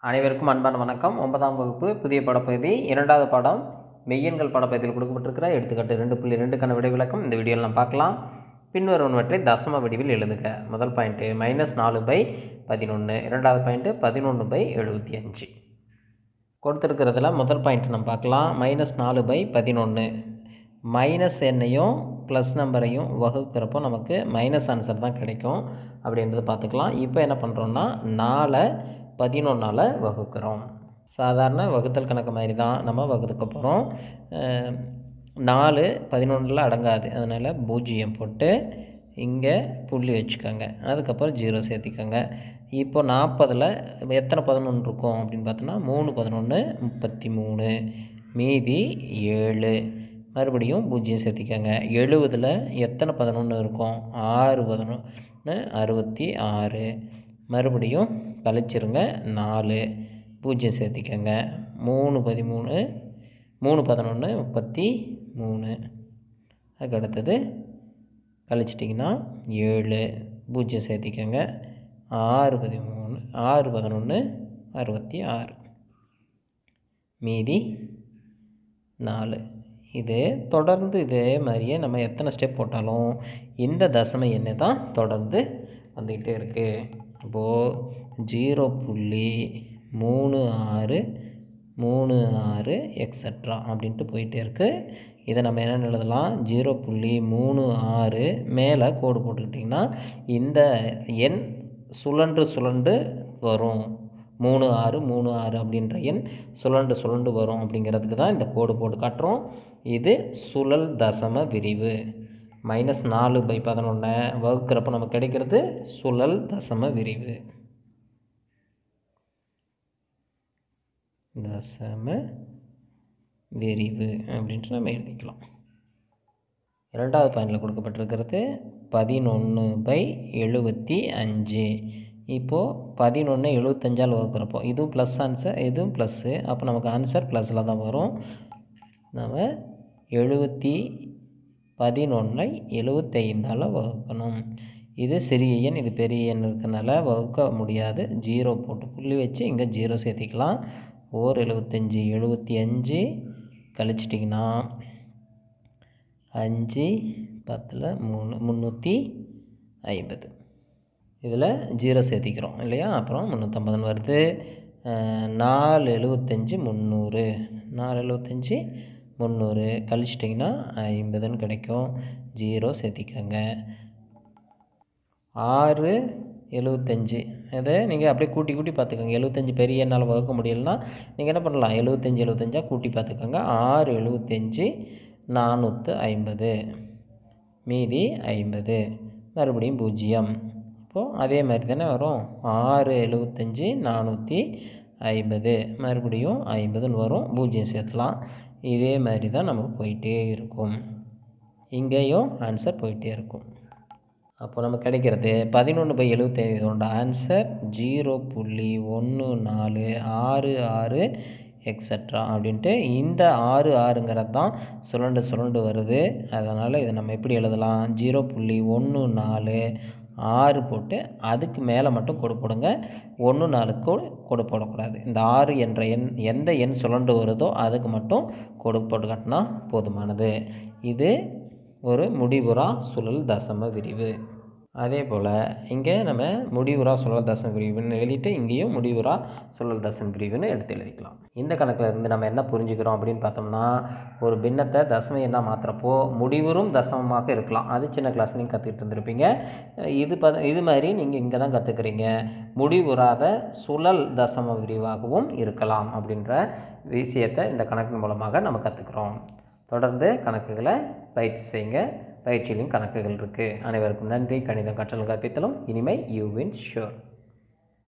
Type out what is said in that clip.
அனைவருக்கும் அன்பான வணக்கம் ஒன்பதாம் வகுப்பு புதிய பாடப்பகுதி இரண்டாவது பாடம் மெய்யெண்கள் பாடப்பகுதியில் கொடுக்கப்பட்டிருக்கிற எடுத்துக்காட்டு ரெண்டு புள்ளி ரெண்டுக்கான விடை விளக்கம் இந்த வீடியோவில் நாம் பார்க்கலாம் பின்வருவனவற்றை தசம வடிவில் எழுதுக முதல் பாயிண்ட்டு மைனஸ் நாலு பை பதினொன்று இரண்டாவது பாயிண்ட்டு பதினொன்று பை எழுபத்தி அஞ்சு கொடுத்துருக்கிறதுல முதல் பாயிண்ட் நம்ம பார்க்கலாம் மைனஸ் நாலு பை பதினொன்று மைனஸ் எண்ணையும் ப்ளஸ் நம்பரையும் வகுக்கிறப்போ நமக்கு மைனஸ் ஆன்சர் தான் கிடைக்கும் அப்படின்றது பார்த்துக்கலாம் இப்போ என்ன பண்ணுறோன்னா நாலை பதினொன்றால் வகுக்கிறோம் சாதாரண வகுத்தல் கணக்கு மாதிரி தான் நம்ம வகுத்துக்க போகிறோம் நாலு பதினொன்றில் அடங்காது அதனால் பூஜ்ஜியம் போட்டு இங்கே புள்ளி வச்சுக்கோங்க அதுக்கப்புறம் ஜீரோ சேர்த்திக்கோங்க இப்போ நாற்பதில் எத்தனை பதினொன்று இருக்கும் அப்படின்னு பார்த்தோன்னா மூணு பதினொன்று முப்பத்தி மூணு மீதி ஏழு மறுபடியும் பூஜ்ஜியம் சேர்த்திக்கோங்க எழுபதில் எத்தனை பதினொன்று இருக்கும் ஆறு பதினொன்று அறுபத்தி ஆறு மறுபடியும் கழிச்சிருங்க நாலு பூஜ்ஜியம் சேர்த்திக்கோங்க மூணு பதிமூணு மூணு பதினொன்று முப்பத்தி மூணு அதுக்கு அடுத்தது கழிச்சிட்டிங்கன்னா ஏழு பூஜ்ஜியம் சேர்த்திக்கோங்க ஆறு பதிமூணு ஆறு பதினொன்று அறுபத்தி ஆறு மீதி நாலு இது தொடர்ந்து இதே மாதிரியே நம்ம எத்தனை ஸ்டெப் போட்டாலும் இந்த தசம எண்ணை தான் தொடர்ந்து வந்துக்கிட்டே இருக்குது இப்போது ஜீரோ புள்ளி மூணு ஆறு மூணு ஆறு எக்ஸட்ரா அப்படின்ட்டு போயிட்டே இருக்குது இதை நம்ம என்ன எழுதலாம் ஜீரோ புள்ளி மூணு ஆறு மேலே கோடு போட்டுக்கிட்டிங்கன்னா இந்த எண் சுழன்று சுழண்டு வரும் மூணு ஆறு மூணு ஆறு அப்படின்ற எண் சுழண்டு சுழண்டு வரும் அப்படிங்கிறதுக்கு தான் இந்த கோடு போட்டு காட்டுறோம் இது சுழல் தசம விரிவு மைனஸ் நாலு பை பதினொன்றை வகுக்கிறப்ப நமக்கு கிடைக்கிறது சுழல் தசம விரிவு தசம விரிவு அப்படின்ட்டு நம்ம எழுதிக்கலாம் இரண்டாவது பாயிண்டில் கொடுக்கப்பட்டிருக்கிறது பதினொன்று பை எழுபத்தி அஞ்சு இப்போது பதினொன்று எழுபத்தஞ்சால் வகுக்கிறப்போ இதுவும் ப்ளஸ் ஆன்சர் இதுவும் ப்ளஸ்ஸு அப்போ நமக்கு ஆன்சர் ப்ளஸில் தான் வரும் நம்ம எழுபத்தி பதினொன்றை எழுபத்தைந்தால் வகுக்கணும் இது சிறிய எண் இது பெரிய எண் இருக்கனால வகுக்க முடியாது ஜீரோ போட்டு புள்ளி வச்சு இங்கே ஜீரோ சேர்த்திக்கலாம் ஓர் எழுபத்தஞ்சி எழுபத்தி அஞ்சு கழிச்சிட்டிங்கன்னா அஞ்சு பத்தில் மூணு முந்நூற்றி ஐம்பது இதில் ஜீரோ சேர்த்திக்கிறோம் இல்லையா அப்புறம் முந்நூற்றம்பதுன்னு வருது நாலு எழுபத்தஞ்சி முந்நூறு நாலு எழுபத்தஞ்சி முந்நூறு கழிச்சிட்டிங்கன்னா ஐம்பதுன்னு கிடைக்கும் ஜீரோ சேர்த்திக்கங்க ஆறு எழுபத்தஞ்சி அதை நீங்கள் அப்படியே கூட்டி கூட்டி பார்த்துக்கோங்க எழுபத்தஞ்சி பெரிய என்னால் வகுக்க முடியலன்னா நீங்கள் என்ன பண்ணலாம் எழுபத்தஞ்சி எழுபத்தஞ்சா கூட்டி பார்த்துக்கோங்க ஆறு எழுபத்தஞ்சி நானூற்று ஐம்பது மீதி ஐம்பது மறுபடியும் பூஜ்ஜியம் இப்போது அதே மாதிரி தானே வரும் ஆறு எழுபத்தஞ்சி நானூற்றி ஐம்பது மறுபடியும் ஐம்பதுன்னு வரும் பூஜ்ஜியம் சேர்த்துலாம் இதே மாதிரி தான் நமக்கு போயிட்டே இருக்கும் இங்கேயும் ஆன்சர் போயிட்டே இருக்கும் அப்போ நமக்கு கிடைக்கிறது பதினொன்று பை எழுபத்தைந்தோட ஆன்சர் ஜீரோ புள்ளி ஒன்று நாலு ஆறு ஆறு எக்ஸட்ரா அப்படின்ட்டு இந்த ஆறு ஆறுங்கிறது தான் சுழண்டு சுழண்டு வருது அதனால் இதை நம்ம எப்படி எழுதலாம் ஜீரோ புள்ளி ஒன்று நாலு ஆறு போட்டு அதுக்கு மேலே மட்டும் கொடு போடுங்க ஒன்று நாலுக்கு கொடு போடக்கூடாது இந்த ஆறு என்ற எண் எந்த எண் சுழண்டு வருதோ அதுக்கு மட்டும் கொடு போட்டு காட்டினா போதுமானது இது ஒரு முடிவுறா சுழல் தசம விரிவு அதே போல் இங்கே நம்ம முடிவுறா சுழல் தசம பிரிவுன்னு எழுதிட்டு இங்கேயும் முடிவுறா சுழல் தசம பிரிவுன்னு எடுத்து எழுதிக்கலாம் இந்த கணக்கில் இருந்து நம்ம என்ன புரிஞ்சுக்கிறோம் அப்படின்னு பார்த்தோம்னா ஒரு பின்னத்தை தசம எண்ணாக மாற்றுறப்போ முடிவுறும் தசமமாக இருக்கலாம் அது சின்ன கிளாஸ் நீங்கள் கற்றுக்கிட்டு இருந்திருப்பீங்க இது ப இது மாதிரி நீங்கள் இங்கே தான் கற்றுக்குறீங்க முடிவுறாத சுழல் தசம விரிவாகவும் இருக்கலாம் அப்படின்ற விஷயத்தை இந்த கணக்கின் மூலமாக நம்ம கற்றுக்குறோம் தொடர்ந்து கணக்குகளை பயிற்சி செய்யுங்க பயிற்சியிலும் கணக்குகள் இருக்குது அனைவருக்கும் நன்றி கணிதம் கற்றல் கற்பித்தலும் இனிமை யூ வின் ஷூர்